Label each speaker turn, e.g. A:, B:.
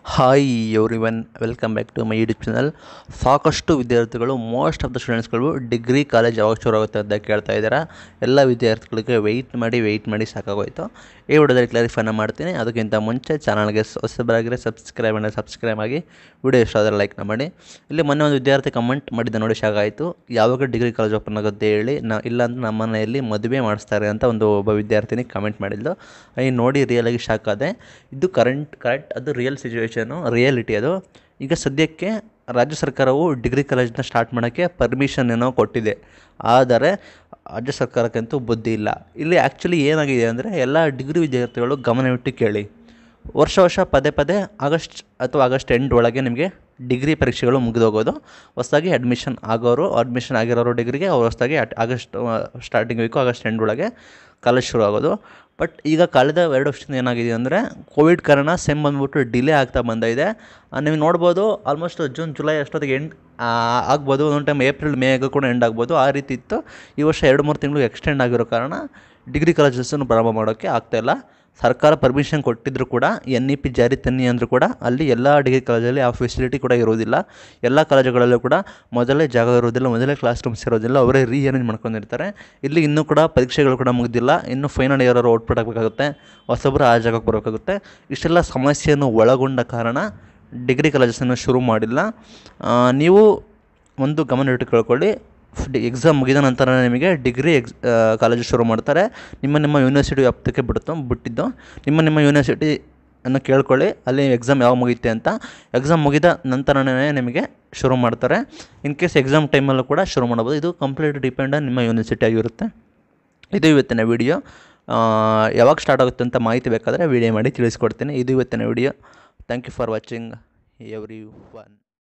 A: hi everyone welcome back to my YouTube channel ಸಾಕಷ್ಟು ವಿದ್ಯಾರ್ಥಿಗಳು most of the ಸ್ಟೂಡೆಂಟ್ಸ್ಗಳು degree college ಯಾವಾಗ ಶುರು ಆಗುತ್ತೆ ಅಂತ ಕೇಳ್ತಾ ಇದ್ದಾರೆ ಎಲ್ಲ ವಿದ್ಯಾರ್ಥಿಗಳಿಗೆ ವೆಯ್ಟ್ ಮಾಡಿ ವೆಯ್ಟ್ ಮಾಡಿ ಸಾಕಾಗೋಯ್ತು ಈ ವಿಡಿಯೋದಲ್ಲಿ ಕ್ಲಾರಿಫೈನ ಮಾಡ್ತೀನಿ ಅದಕ್ಕಿಂತ ಮುಂಚೆ ಚಾನಲ್ಗೆ ಹೊಸಬರಾಗಿದ್ರೆ ಸಬ್ಸ್ಕ್ರೈಬ್ ಮಾಡಿ ಸಬ್ಸ್ಕ್ರೈಬ್ ಆಗಿ ವಿಡಿಯೋ ಇಷ್ಟ ಆದರೆ ಲೈಕ್ನ ಮಾಡಿ ಇಲ್ಲಿ ಮೊನ್ನೆ ಒಂದು ವಿದ್ಯಾರ್ಥಿ ಕಮೆಂಟ್ ಮಾಡಿದ್ದ ನೋಡಿ ಶಾಕ್ ಆಯಿತು ಯಾವಾಗ ಡಿಗ್ರಿ ಕಾಲೇಜ್ ಓಪನ್ ಆಗುತ್ತೆ ಹೇಳಿ ನಾ ಇಲ್ಲಾಂದ್ರೆ ನಮ್ಮ ಮನೆಯಲ್ಲಿ ಮದುವೆ ಮಾಡಿಸ್ತಾರೆ ಅಂತ ಒಂದು ಒಬ್ಬ ವಿದ್ಯಾರ್ಥಿನಿ ಕಮೆಂಟ್ ಮಾಡಿದ್ದು ಈ ನೋಡಿ ರಿಯಲಾಗಿ ಶಾಕ್ ಆದೆ ಇದು ಕರೆಂಟ್ ಕರೆಕ್ಟ್ ಅದು ರಿಯಲ್ ಸಿಚುವೇಶನು ರಿಯಾಲಿಟಿ ಅದು ಈಗ ಸದ್ಯಕ್ಕೆ ರಾಜ್ಯ ಸರ್ಕಾರವು ಡಿಗ್ರಿ ಕಾಲೇಜನ್ನ ಸ್ಟಾರ್ಟ್ ಮಾಡೋಕ್ಕೆ ಪರ್ಮಿಷನ್ ಏನೋ ಕೊಟ್ಟಿದೆ ಆದರೆ ರಾಜ್ಯ ಸರ್ಕಾರಕ್ಕಂತೂ ಬುದ್ಧಿ ಇಲ್ಲ ಇಲ್ಲಿ ಆ್ಯಕ್ಚುಲಿ ಏನಾಗಿದೆ ಅಂದರೆ ಎಲ್ಲ ಡಿಗ್ರಿ ವಿದ್ಯಾರ್ಥಿಗಳು ಗಮನವಿಟ್ಟು ಕೇಳಿ ವರ್ಷ ವರ್ಷ ಪದೇ ಪದೇ ಆಗಸ್ಟ್ ಅಥವಾ ಆಗಸ್ಟ್ ಎಂಡ್ ಒಳಗೆ ನಿಮಗೆ ಡಿಗ್ರಿ ಪರೀಕ್ಷೆಗಳು ಮುಗಿದೋಗೋದು ಹೊಸದಾಗಿ ಅಡ್ಮಿಷನ್ ಆಗೋರು ಅಡ್ಮಿಷನ್ ಆಗಿರೋರು ಡಿಗ್ರಿಗೆ ಅವ್ರು ಹೊಸದಾಗಿ at August starting week August end ಒಳಗೆ ಕಾಲೇಜ್ ಶುರು ಆಗೋದು ಬಟ್ ಈಗ ಕಳೆದ ಎರಡು ವರ್ಷದಿಂದ ಏನಾಗಿದೆ ಅಂದರೆ ಕೋವಿಡ್ ಕಾರಣ ಸೆಮ್ ಬಂದ್ಬಿಟ್ಟು ಡಿಲೇ ಆಗ್ತಾ ಬಂದಿದೆ ನೀವು ನೋಡ್ಬೋದು ಆಲ್ಮೋಸ್ಟ್ ಜೂನ್ ಜುಲೈ ಅಷ್ಟೊತ್ತಿಗೆ ಎಂಡ್ ಆಗ್ಬೋದು ಒಂದೊಂದು ಟೈಮ್ ಏಪ್ರಿಲ್ ಮೇಗೂ ಕೂಡ ಎಂಡ್ ಆಗ್ಬೋದು ಆ ರೀತಿ ಇತ್ತು ಈ ವರ್ಷ ಎರಡು ಮೂರು ತಿಂಗಳು ಎಕ್ಸ್ಟೆಂಡ್ ಆಗಿರೋ ಕಾರಣ ಡಿಗ್ರಿ ಕಾಲೇಜಸ್ಸನ್ನು ಪ್ರಾರಂಭ ಮಾಡೋಕ್ಕೆ ಆಗ್ತಾಯಿಲ್ಲ ಸರ್ಕಾರ ಪರ್ಮಿಷನ್ ಕೊಟ್ಟಿದ್ರು ಕೂಡ ಎನ್ ಇ ಪಿ ಜಾರಿ ತನ್ನಿ ಅಂದರೂ ಕೂಡ ಅಲ್ಲಿ ಎಲ್ಲ ಡಿಗ್ರಿ ಕಾಲೇಜಲ್ಲಿ ಆ ಫೆಸಿಲಿಟಿ ಕೂಡ ಇರೋದಿಲ್ಲ ಎಲ್ಲ ಕಾಲೇಜುಗಳಲ್ಲೂ ಕೂಡ ಮೊದಲೇ ಜಾಗ ಇರೋದಿಲ್ಲ ಮೊದಲೇ ಕ್ಲಾಸ್ ರೂಮ್ಸ್ ಇರೋದಿಲ್ಲ ಅವರೇ ರೀಅರೇಂಜ್ ಮಾಡ್ಕೊಂಡಿರ್ತಾರೆ ಇಲ್ಲಿ ಇನ್ನೂ ಕೂಡ ಪರೀಕ್ಷೆಗಳು ಕೂಡ ಮುಗಿದಿಲ್ಲ ಇನ್ನು ಫೈನಲ್ ಇಯರ್ ಔಟ್ಪುಟ್ ಆಗಬೇಕಾಗುತ್ತೆ ಹೊಸೊಬ್ಬರು ಆ ಜಾಗಕ್ಕೆ ಬರಬೇಕಾಗುತ್ತೆ ಇಷ್ಟೆಲ್ಲ ಸಮಸ್ಯೆಯನ್ನು ಒಳಗೊಂಡ ಕಾರಣ ಡಿಗ್ರಿ ಕಾಲೇಜಸನ್ನು ಶುರು ಮಾಡಿಲ್ಲ ನೀವು ಒಂದು ಗಮನ ಇಟ್ಟು ಕೇಳ್ಕೊಳ್ಳಿ ಎಕ್ಸಾಮ್ ಮುಗಿದ ನಂತರ ನಿಮಗೆ ಡಿಗ್ರಿ ಎಕ್ಸ್ ಕಾಲೇಜು ಶುರು ಮಾಡ್ತಾರೆ ನಿಮ್ಮ ನಿಮ್ಮ ಯೂನಿವರ್ಸಿಟಿ ವ್ಯಾಪ್ತಿಗೆ ಬಿಡ್ತು ಬಿಟ್ಟಿದ್ದು ನಿಮ್ಮ ನಿಮ್ಮ ಯೂನಿವರ್ಸಿಟಿ ಅನ್ನು ಕೇಳ್ಕೊಳ್ಳಿ ಅಲ್ಲಿ ಎಕ್ಸಾಮ್ ಯಾವಾಗ ಮುಗಿಯುತ್ತೆ ಅಂತ ಎಕ್ಸಾಮ್ ಮುಗಿದ ನಂತರನೇ ನಿಮಗೆ ಶುರು ಮಾಡ್ತಾರೆ ಇನ್ ಕೇಸ್ ಎಕ್ಸಾಮ್ ಟೈಮಲ್ಲೂ ಕೂಡ ಶುರು ಮಾಡ್ಬೋದು ಇದು ಕಂಪ್ಲೀಟ್ ಡಿಪೆಂಡ್ ನಿಮ್ಮ ಯೂನಿವರ್ಸಿಟಿ ಆಗಿರುತ್ತೆ ಇದು ಇವತ್ತಿನ ವಿಡಿಯೋ ಯಾವಾಗ ಸ್ಟಾರ್ಟ್ ಆಗುತ್ತೆ ಅಂತ ಮಾಹಿತಿ ಬೇಕಾದರೆ ವಿಡಿಯೋ ಮಾಡಿ ತಿಳಿಸ್ಕೊಡ್ತೀನಿ ಇದು ಇವತ್ತಿನ video thank you for watching every one